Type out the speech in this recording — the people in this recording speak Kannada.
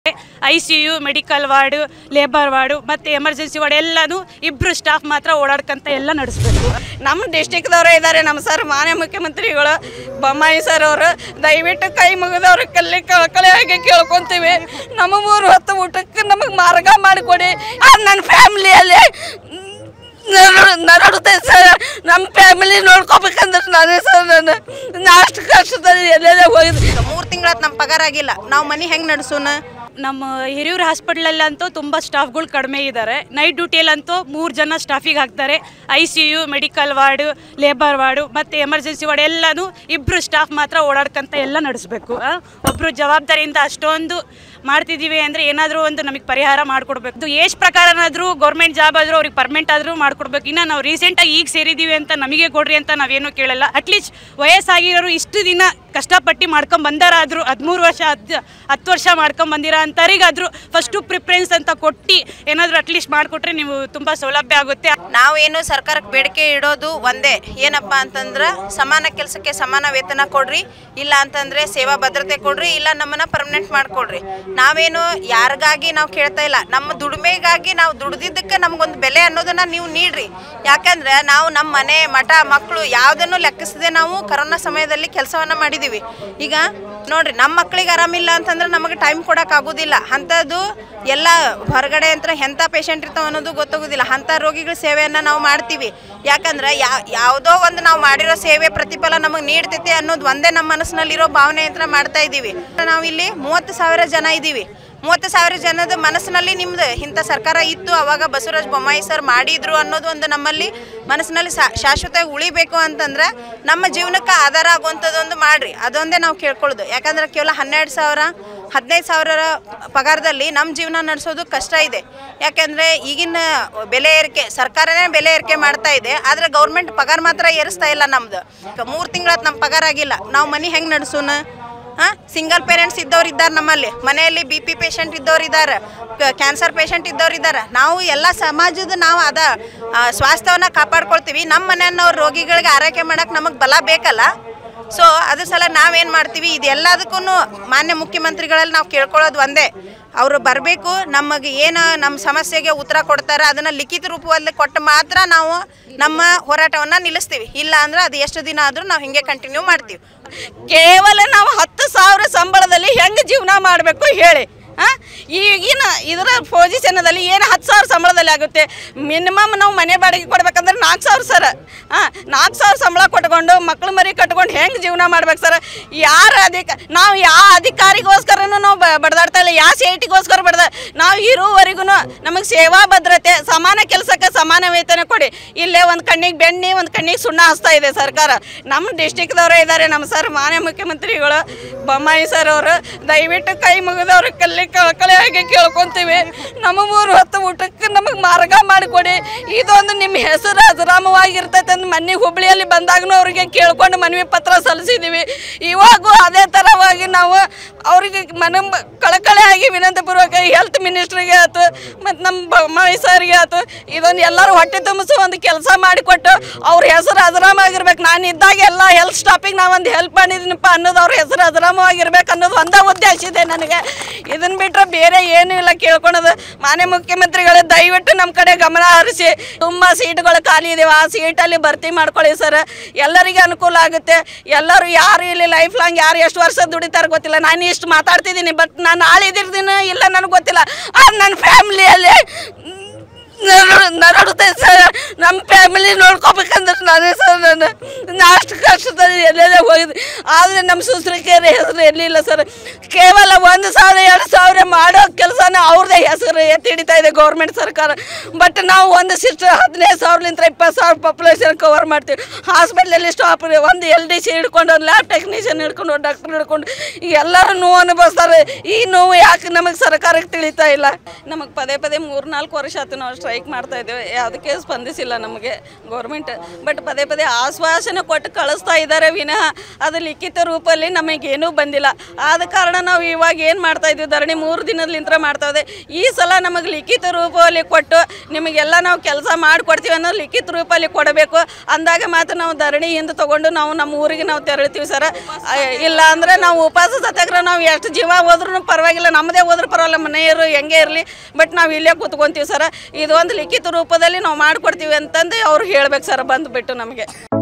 I C U medical ward labour ward ಮತ್ತು ಎಮರ್ಜೆನ್ಸಿ ವಾರ್ಡ್ ಎಲ್ಲನೂ ಇಬ್ಬರು ಸ್ಟಾಫ್ ಮಾತ್ರ ಓಡಾಡ್ಕೊಂತ ಎಲ್ಲ ನಡೆಸಬೇಕು ನಮ್ಮ ಡಿಸ್ಟಿಕ್ದವರೇ ಇದ್ದಾರೆ ನಮ್ಮ ಸರ್ ಮಾನ್ಯ ಮುಖ್ಯಮಂತ್ರಿಗಳು ಬೊಮ್ಮಾಯಿ ಸರ್ ಅವರು ದಯವಿಟ್ಟು ಕೈ ಮುಗಿದವ್ರ ಕಲ್ಲಿ ಕಳಕಳಿಯಾಗಿ ಕೇಳ್ಕೊಂತೀವಿ ನಮ್ಮ ಮೂರು ಹೊತ್ತು ಊಟಕ್ಕೆ ನಮಗೆ ಮಾರ್ಗ ಮಾಡಿಕೊಡಿ ಅದು ನನ್ನ ಫ್ಯಾಮಿಲಿಯಲ್ಲಿ ನರಡುತ್ತೆ ಸರ್ ನಮ್ಮ ಫ್ಯಾಮಿಲಿ ನೋಡ್ಕೋಬೇಕಂದ್ರೆ ನಾನೇ ಸರ್ ನಾನು ನಾ ಅಷ್ಟು ಕಷ್ಟದಲ್ಲಿ ಎಲ್ಲೆಲ್ಲೇ ಹೋಗಿದ್ದೆ ಮೂರು ತಿಂಗಳ ನಮ್ಮ ಪಗಾರ ಆಗಿಲ್ಲ ನಾವು ಮನೆ ಹೆಂಗೆ ನಡೆಸೋಣ ನಮ್ಮ ಹಿರಿಯೂರು ಹಾಸ್ಪಿಟ್ಲಲ್ಲಂತೂ ತುಂಬ ಸ್ಟಾಫ್ಗಳು ಕಡಿಮೆ ಇದ್ದಾರೆ ನೈಟ್ ಡ್ಯೂಟಿಯಲ್ಲಂತೂ ಮೂರು ಜನ ಸ್ಟಾಫಿಗೆ ಹಾಕ್ತಾರೆ I C U medical ward labour ward ಮತ್ತು ಎಮರ್ಜೆನ್ಸಿ ವಾರ್ಡ್ ಎಲ್ಲನೂ ಇಬ್ಬರು ಸ್ಟಾಫ್ ಮಾತ್ರ ಓಡಾಡ್ಕೊಂತ ಎಲ್ಲ ನಡೆಸಬೇಕು ಒಬ್ಬರು ಜವಾಬ್ದಾರಿಯಿಂದ ಅಷ್ಟೊಂದು ಮಾಡ್ತಿದ್ದೀವಿ ಅಂದರೆ ಏನಾದರೂ ಒಂದು ನಮಗೆ ಪರಿಹಾರ ಮಾಡಿಕೊಡ್ಬೇಕು ಇದು ಏಜ್ ಪ್ರಕಾರನಾದರೂ ಗೌರ್ಮೆಂಟ್ ಜಾಬ್ ಆದರೂ ಅವ್ರಿಗೆ ಪರ್ಮನೆಂಟ್ ಆದರೂ ಮಾಡ್ಕೊಡ್ಬೇಕು ಇನ್ನು ನಾವು ರೀಸೆಂಟಾಗಿ ಈಗ ಸೇರಿದ್ದೀವಿ ಅಂತ ನಮಗೆ ಕೊಡ್ರಿ ಅಂತ ನಾವೇನು ಕೇಳಲ್ಲ ಅಟ್ಲೀಸ್ಟ್ ವಯಸ್ಸಾಗಿರೋರು ಇಷ್ಟು ದಿನ ಕಷ್ಟಪಟ್ಟು ಮಾಡ್ಕೊಂಡ್ ಬಂದಾರಾದ್ರು ಹದಿಮೂರು ವರ್ಷ ಹತ್ತು ಹತ್ತು ವರ್ಷ ಮಾಡ್ಕೊಂಡ್ ಬಂದಿರೋ ಅಂಥವ್ರಿಗಾದರೂ ಫಸ್ಟು ಪ್ರಿಫರೆನ್ಸ್ ಅಂತ ಕೊಟ್ಟು ಏನಾದರೂ ಅಟ್ಲೀಸ್ಟ್ ಮಾಡಿಕೊಟ್ರೆ ನೀವು ತುಂಬ ಸೌಲಭ್ಯ ಆಗುತ್ತೆ ನಾವೇನು ಸರ್ಕಾರಕ್ಕೆ ಬೇಡಿಕೆ ಇಡೋದು ಒಂದೇ ಏನಪ್ಪ ಅಂತಂದ್ರೆ ಸಮಾನ ಕೆಲಸಕ್ಕೆ ಸಮಾನ ವೇತನ ಕೊಡ್ರಿ ಇಲ್ಲ ಅಂತಂದ್ರೆ ಸೇವಾ ಭದ್ರತೆ ಕೊಡ್ರಿ ಇಲ್ಲ ನಮ್ಮನ್ನ ಪರ್ಮನೆಂಟ್ ಮಾಡ್ಕೊಡ್ರಿ ನಾವೇನು ಯಾರಿಗಾಗಿ ನಾವು ಕೇಳ್ತಾ ಇಲ್ಲ ನಮ್ಮ ದುಡಿಮೆಗಾಗಿ ನಾವು ದುಡ್ದಿದ್ದಕ್ಕೆ ನಮ್ಗೊಂದು ಬೆಲೆ ಅನ್ನೋದನ್ನ ನೀವು ನೀಡ್ರಿ ಯಾಕಂದ್ರೆ ನಾವು ನಮ್ಮ ಮನೆ ಮಠ ಮಕ್ಕಳು ಯಾವುದನ್ನು ಲೆಕ್ಕಿಸದೆ ನಾವು ಕರೋನಾ ಸಮಯದಲ್ಲಿ ಕೆಲಸವನ್ನ ಮಾಡಿದೀವಿ ಈಗ ನೋಡ್ರಿ ನಮ್ಮ ಮಕ್ಕಳಿಗೆ ಆರಾಮಿಲ್ಲ ಅಂತಂದ್ರೆ ನಮಗೆ ಟೈಮ್ ಕೊಡಕ್ ಆಗೋದಿಲ್ಲ ಅಂಥದ್ದು ಎಲ್ಲ ಹೊರಗಡೆ ಅಂತ ಎಂಥ ಪೇಷಂಟ್ ಇರ್ತಾವ ಅನ್ನೋದು ಗೊತ್ತಾಗೋದಿಲ್ಲ ಅಂಥ ರೋಗಿಗಳ ಸೇವೆಯನ್ನು ನಾವು ಮಾಡ್ತೀವಿ ಯಾಕಂದ್ರೆ ಯಾ ಯಾವುದೋ ಒಂದು ನಾವು ಮಾಡಿರೋ ಸೇವೆ ಪ್ರತಿಫಲ ನಮಗೆ ನೀಡ್ತೈತೆ ಅನ್ನೋದು ಒಂದೇ ನಮ್ಮ ಮನಸ್ಸಿನಲ್ಲಿರೋ ಭಾವನೆ ಅಂತ ಮಾಡ್ತಾ ಇದ್ದೀವಿ ನಾವು ಇಲ್ಲಿ ಮೂವತ್ತು ಸಾವಿರ ಜನ ಇದ್ದೀವಿ ಮೂವತ್ತು ಸಾವಿರ ಜನದ ಮನಸ್ಸಿನಲ್ಲಿ ನಿಮ್ದು ಇಂಥ ಸರ್ಕಾರ ಇತ್ತು ಅವಾಗ ಬಸವರಾಜ ಬೊಮ್ಮಾಯಿ ಸರ್ ಮಾಡಿದ್ರು ಅನ್ನೋದು ಒಂದು ನಮ್ಮಲ್ಲಿ ಮನಸ್ಸಿನಲ್ಲಿ ಶಾ- ಶಾಶ್ವತವಾಗಿ ಉಳಿಬೇಕು ಅಂತಂದ್ರೆ ನಮ್ಮ ಜೀವನಕ್ಕೆ ಆಧಾರ ಆಗುವಂಥದ್ದೊಂದು ಮಾಡ್ರಿ ಅದೊಂದೇ ನಾವು ಕೇಳ್ಕೊಳ್ಳೋದು ಯಾಕಂದ್ರೆ ಕೇವಲ ಹನ್ನೆರಡು ಸಾವಿರ ಹದಿನೈದು ಸಾವಿರ ಪಗಾರದಲ್ಲಿ ನಮ್ಮ ಜೀವನ ನಡೆಸೋದು ಕಷ್ಟ ಇದೆ ಯಾಕಂದರೆ ಈಗಿನ ಬೆಲೆ ಏರಿಕೆ ಸರ್ಕಾರನೇ ಬೆಲೆ ಏರಿಕೆ ಮಾಡ್ತಾ ಇದೆ ಆದರೆ ಗೌರ್ಮೆಂಟ್ ಪಗಾರ ಮಾತ್ರ ಏರಿಸ್ತಾ ಇಲ್ಲ ನಮ್ದು ಮೂರು ತಿಂಗಳ ನಮ್ಮ ಪಗಾರ ಆಗಿಲ್ಲ ನಾವು ಮನೆ ಹೆಂಗೆ ನಡೆಸೋಣ ಹಾಂ ಸಿಂಗಲ್ ಪೇರೆಂಟ್ಸ್ ಇದ್ದವ್ರು ಇದ್ದಾರೆ ನಮ್ಮಲ್ಲಿ ಮನೆಯಲ್ಲಿ ಬಿ ಪಿ ಪೇಷಂಟ್ ಇದ್ದವ್ರು ಇದ್ದಾರೆ ಕ್ಯಾನ್ಸರ್ ಪೇಷಂಟ್ ಇದ್ದವ್ರು ಇದ್ದಾರೆ ನಾವು ಎಲ್ಲ ಸಮಾಜದ ನಾವು ಅದ ಆ, ಸ್ವಾಸ್ಥ್ಯವನ್ನ ಕಾಪಾಡ್ಕೊಳ್ತೀವಿ ನಮ್ಮ ಮನೆಯವ್ರ ರೋಗಿಗಳಿಗೆ ಆರೈಕೆ ಮಾಡಕ್ಕೆ ನಮಗೆ ಬಲ ಬೇಕಲ್ಲ ಸೊ ಅದ್ರ ಸಲ ನಾವೇನು ಮಾಡ್ತೀವಿ ಇದೆಲ್ಲದಕ್ಕೂ ಮಾನ್ಯ ಮುಖ್ಯಮಂತ್ರಿಗಳಲ್ಲಿ ನಾವು ಕೇಳ್ಕೊಳ್ಳೋದು ಒಂದೇ ಅವರು ಬರಬೇಕು ನಮಗೆ ಏನು ನಮ್ಮ ಸಮಸ್ಯೆಗೆ ಉತ್ತರ ಕೊಡ್ತಾರೆ ಅದನ್ನು ಲಿಖಿತ ರೂಪದಲ್ಲಿ ಕೊಟ್ಟು ಮಾತ್ರ ನಾವು ನಮ್ಮ ಹೋರಾಟವನ್ನು ನಿಲ್ಲಿಸ್ತೀವಿ ಇಲ್ಲ ಅಂದ್ರೆ ಅದು ಎಷ್ಟು ದಿನ ಆದರೂ ನಾವು ಹಿಂಗೆ ಕಂಟಿನ್ಯೂ ಮಾಡ್ತೀವಿ ಕೇವಲ ನಾವು ಹತ್ತು ಸಾವಿರ ಸಂಬಳದಲ್ಲಿ ಹೆಂಗೆ ಜೀವನ ಮಾಡಬೇಕು ಹೇಳಿ ಹಾಂ ಈಗಿನ ಇದರ ಪೊಸಿಷನದಲ್ಲಿ ಏನು ಹತ್ತು ಸಾವಿರ ಸಂಬಳದಲ್ಲಿ ಆಗುತ್ತೆ ಮಿನಿಮಮ್ ನಾವು ಮನೆ ಬಾಡಿಗೆ ಕೊಡ್ಬೇಕಂದ್ರೆ ನಾಲ್ಕು ಸಾವಿರ ಸರ್ ಹಾಂ ನಾಲ್ಕು ಸಾವಿರ ಸಂಬಳ ಕೊಟ್ಕೊಂಡು ಮಕ್ಳು ಮರಿ ಕಟ್ಕೊಂಡು ಹೆಂಗೆ ಜೀವನ ಮಾಡ್ಬೇಕು ಸರ್ ಯಾರ ಅಧಿಕ ನಾವು ಯಾವ ಅಧಿಕಾರಿಗೋಸ್ಕರನೂ ನಾವು ಬ- ಬಡ್ದಾಡ್ತಾ ಇಲ್ಲ ಯಾವ ಸೇಟಿಗೋಸ್ಕರ ಬಡ್ದ ನಾವು ಇರುವವರೆಗೂ ನಮಗೆ ಸೇವಾ ಭದ್ರತೆ ಸಮಾನ ಕೆಲಸಕ್ಕೆ ಸಮಾನ ವೇತನ ಕೊಡಿ ಇಲ್ಲೇ ಒಂದು ಕಣ್ಣಿಗೆ ಬೆಣ್ಣೆ ಒಂದು ಕಣ್ಣಿಗೆ ಸುಣ್ಣ ಹಚ್ತಾ ಇದೆ ಸರ್ಕಾರ ನಮ್ಮ ಡಿಸ್ಟಿಕ್ದವರೇ ಇದ್ದಾರೆ ನಮ್ಮ ಸರ್ ಮಾನ್ಯ ಮುಖ್ಯಮಂತ್ರಿಗಳು ಬೊಮ್ಮಾಯಿ ಸರ್ ಅವರು ದಯವಿಟ್ಟು ಕೈ ಮುಗಿದವ್ರ ಕಲ್ಲಿ ಕಳಕಳಿಯಾಗಿ ಕೇಳ್ಕೊಂತೀವಿ ನಮ್ಮ ಮೂರು ಹೊತ್ತು ಊಟಕ್ಕೆ ನಮಗೆ ಮಾರ್ಗ ಮಾಡಿಕೊಡಿ ಇದೊಂದು ನಿಮ್ಮ ಹೆಸರು ಅಜರಾಮವಾಗಿರ್ತೈತೆ ಅಂತ ಮೊನ್ನೆ ಹುಬ್ಳಿಯಲ್ಲಿ ಬಂದಾಗನೂ ಅವರಿಗೆ ಕೇಳ್ಕೊಂಡು ಮನವಿ ಪತ್ರ ಸಲ್ಲಿಸಿದ್ದೀವಿ ಇವಾಗೂ ಅದೇ ಥರವಾಗಿ ನಾವು ಅವರಿಗೆ ಮನ ಕಳಕಳಿಯಾಗಿ ವಿನಂತಿಪೂರ್ವಕ ಹೆಲ್ತ್ ಮಿನಿಸ್ಟ್ರಿಗೆ ಆಯ್ತು ಮತ್ತು ನಮ್ಮ ಬೊಮ್ಮಾಯಿ ಸರ್ಗೆ ಆಯ್ತು ಇದೊಂದು ಎಲ್ಲರೂ ಹೊಟ್ಟೆ ತುಂಬಿಸೋ ಒಂದು ಕೆಲಸ ಮಾಡಿಕೊಟ್ಟು ಅವ್ರ ಹೆಸರು ಅಜರಾಮಾಗಿರ್ಬೇಕು ನಾನು ಇದ್ದಾಗ ಎಲ್ಲ ಹೆಲ್ತ್ ಸ್ಟಾಪಿಗೆ ನಾ ಒಂದು ಹೆಲ್ಪ್ ಮಾಡಿದ್ದೀನಪ್ಪ ಅನ್ನೋದು ಅವ್ರ ಹೆಸರು ಅಜರಾಮವಾಗಿರ್ಬೇಕು ಅನ್ನೋದು ಒಂದೇ ಉದ್ದೇಶ ಇದೆ ನನಗೆ ಇದನ್ನ ಬಿಟ್ಟರೆ ಬೇರೆ ಏನೂ ಇಲ್ಲ ಕೇಳ್ಕೊಳೋದು ಮಾನ್ಯ ಮುಖ್ಯಮಂತ್ರಿಗಳೇ ದಯವಿಟ್ಟು ನಮ್ಮ ಕಡೆ ಗಮನ ಹರಿಸಿ ತುಂಬ ಸೀಟ್ಗಳು ಖಾಲಿ ಇದಾವೆ ಆ ಸೀಟಲ್ಲಿ ಭರ್ತಿ ಮಾಡ್ಕೊಳ್ಳಿ ಸರ್ ಎಲ್ಲರಿಗೆ ಅನುಕೂಲ ಆಗುತ್ತೆ ಎಲ್ಲರೂ ಯಾರು ಇಲ್ಲಿ ಲೈಫ್ ಲಾಂಗ್ ಯಾರು ಎಷ್ಟು ವರ್ಷ ದುಡಿತಾರೆ ಗೊತ್ತಿಲ್ಲ ನಾನು ಇಷ್ಟು ಮಾತಾಡ್ತಿದ್ದೀನಿ ಬಟ್ ನಾನು ನಾಳೆ ಇದ್ದಿರ್ತೀನಿ ಇಲ್ಲ ನನಗೆ ಗೊತ್ತಿಲ್ಲ ಅದು ನನ್ನ ಫ್ಯಾಮ್ಲಿಯಲ್ಲಿ ನರಡುತ್ತೆ ಸರ್ ನಮ್ಮ ಫ್ಯಾಮಿಲಿ ನೋಡ್ಕೋಬೇಕಂದ್ರೆ ನಾನೇ ಸರ್ ನಾನು ನಾ ಅಷ್ಟು ಕಷ್ಟದಲ್ಲಿ ಎಲ್ಲೆಲ್ಲೇ ಹೋಗಿದ್ದೆ ಆದರೆ ನಮ್ಮ ಸುಸ್ರಿಕೆಯರ ಹೆಸರು ಎಲ್ಲಿಲ್ಲ ಸರ್ ಕೇವಲ ಒಂದು ಸಾವಿರ ಎರಡು ಸಾವಿರ ಮಾಡೋ ಕೆಲಸನ ಅವ್ರದ್ದೇ ಹೆಸರು ಎತ್ತಿ ಹಿಡಿತಾ ಇದೆ ಗೌರ್ಮೆಂಟ್ ಸರ್ಕಾರ ಬಟ್ ನಾವು ಒಂದು ಸಿಸ್ಟರ್ ಹದಿನೈದು ಸಾವಿರಲಿಂದ ಇಪ್ಪತ್ತು ಸಾವಿರ ಪಾಪ್ಯುಲೇಷನ್ ಕವರ್ ಮಾಡ್ತೀವಿ ಹಾಸ್ಪಿಟ್ಲಲ್ಲಿ ಸ್ಟಾಪ್ ಒಂದು ಎಲ್ ಡಿ ಸಿ ಹಿಡ್ಕೊಂಡು ಒಂದು ಲ್ಯಾಬ್ ಟೆಕ್ನಿಷಿಯನ್ ಹಿಡ್ಕೊಂಡು ಡಾಕ್ಟರ್ ಹಿಡ್ಕೊಂಡು ಈಗ ಎಲ್ಲರೂ ನೋವು ಅನುಭವಿಸ್ತಾರೆ ಈ ನೋವು ಯಾಕೆ ನಮಗೆ ಸರ್ಕಾರಕ್ಕೆ ತಿಳಿತಾ ಇಲ್ಲ ನಮಗೆ ಪದೇ ಪದೇ ಮೂರು ನಾಲ್ಕು ವರ್ಷ ಆಯ್ತು ನಾವು ಸ್ಟ್ರೈಕ್ ಮಾಡ್ತಾ ಇದ್ದೇವೆ ಯಾವುದಕ್ಕೆ ಸ್ಪಂದಿಸಿಲ್ಲ ನಮಗೆ ಗೌರ್ಮೆಂಟ್ ಬಟ್ ಪದೇ ಪದೇ ಆಶ್ವಾಸನೆ ಕೊಟ್ಟು ಕಳಿಸ್ತಾ ಇದ್ದಾರೆ ವಿನಃ ಅದು ಲಿಖಿತ ರೂಪಲ್ಲಿ ನಮಗೇನೂ ಬಂದಿಲ್ಲ ಆದ ಕಾರಣ ನಾವು ಇವಾಗ ಏನು ಮಾಡ್ತಾ ಇದ್ವಿ ಧರಣಿ ಮೂರು ಮೂರು ದಿನದಲಿಂತ್ರ ಮಾಡ್ತಾವೆ ಈ ಸಲ ನಮಗೆ ಲಿಖಿತ ರೂಪದಲ್ಲಿ ಕೊಟ್ಟು ನಿಮಗೆಲ್ಲ ನಾವು ಕೆಲಸ ಮಾಡಿಕೊಡ್ತೀವಿ ಅನ್ನೋ ಲಿಖಿತ ರೂಪದಲ್ಲಿ ಕೊಡಬೇಕು ಅಂದಾಗ ಮಾತ್ರ ನಾವು ಧರಣಿಯಿಂದ ತಗೊಂಡು ನಾವು ನಮ್ಮ ಊರಿಗೆ ನಾವು ತೆರಳ್ತೀವಿ ಸರ ಆ, ಇಲ್ಲ ಅಂದ್ರೆ ನಾವು ಉಪವಾಸ ಸತ್ಯಾಗ್ರಹ ನಾವು ಎಷ್ಟು ಜೀವ ಹೋದ್ರೂ ಪರವಾಗಿಲ್ಲ ನಮ್ಮದೇ ಹೋದ್ರೂ ಪರವಾಗಿಲ್ಲ ಮನೆಯವರು ಹೆಂಗೆ ಇರಲಿ ಬಟ್ ನಾವು ಇಲ್ಲೇ ಕೂತ್ಕೊಂತೀವಿ ಸರ ಇದೊಂದು ಲಿಖಿತ ರೂಪದಲ್ಲಿ ನಾವು ಮಾಡಿಕೊಡ್ತೀವಿ ಅಂತಂದು ಅವ್ರು ಹೇಳ್ಬೇಕು ಸರ್ ಬಂದುಬಿಟ್ಟು ನಮಗೆ